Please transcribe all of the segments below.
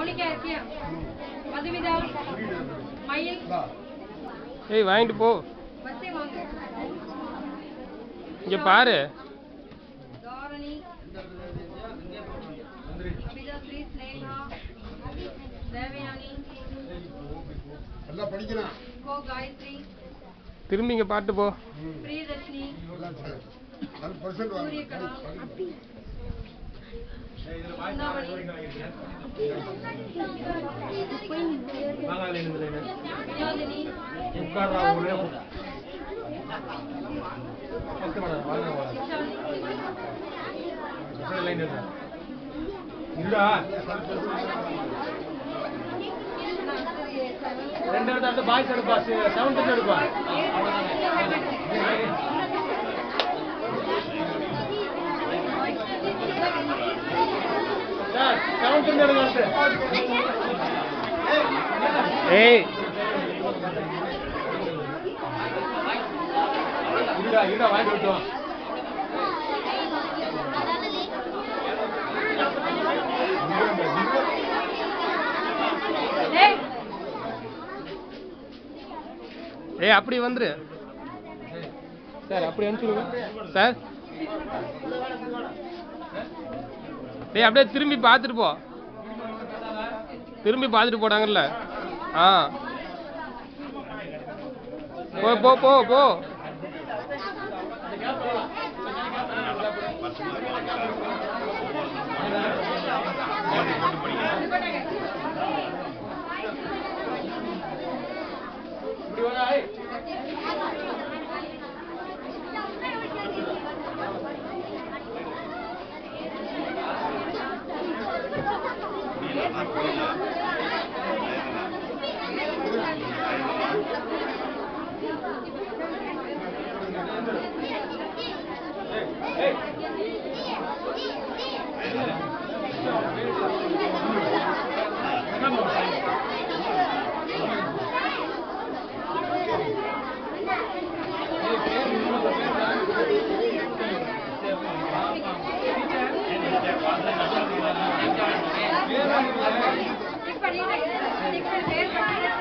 क्या है क्या मधुमिता मயில் ஏய் வாங்கிட்டு போ बच्चे वांग இங்க பாரு தாரணி அபிதஸ்ரீ ஸ்னேகா தேவயானி எல்லாம் படிக்கலாம் கோ காயத்ரி திரும்பி இங்க பாட்டு போ பிரியதர்ஷினி எல்லாம் சரி. நல்ல percent வாங்க. சூரியகலா வினோதினி ரெண்டு இடத்துல பாய்ஸ் எடுப்பா செவன்த் எடுப்பா செவன்த் எடுங்க ஏய் இருடா இருடா வாங்கி விட்டுவான் ஏய் ஏய் அப்படி வந்துரு சார் அப்படி அனுப்பிச்சுடுங்க சார் டேய் அப்படியே திரும்பி பார்த்துட்டு போ திரும்பி பார்த்துட்டு போடாங்கல்ல ஆ போ போ போ போ டிக் பண்ணிட்டு டிக் பண்ணி பேர்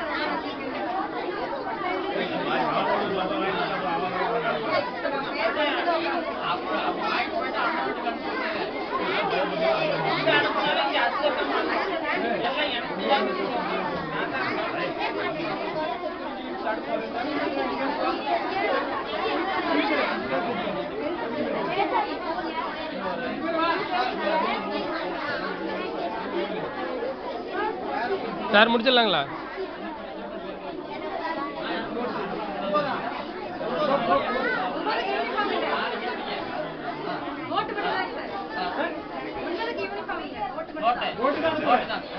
சார் முடிச்சிடலாங்களா நோட்டு பண்ணுவாங்க சார் உங்களுக்கு யூனிஃபார்ம் இல்ல நோட்டு பண்ணுவாங்க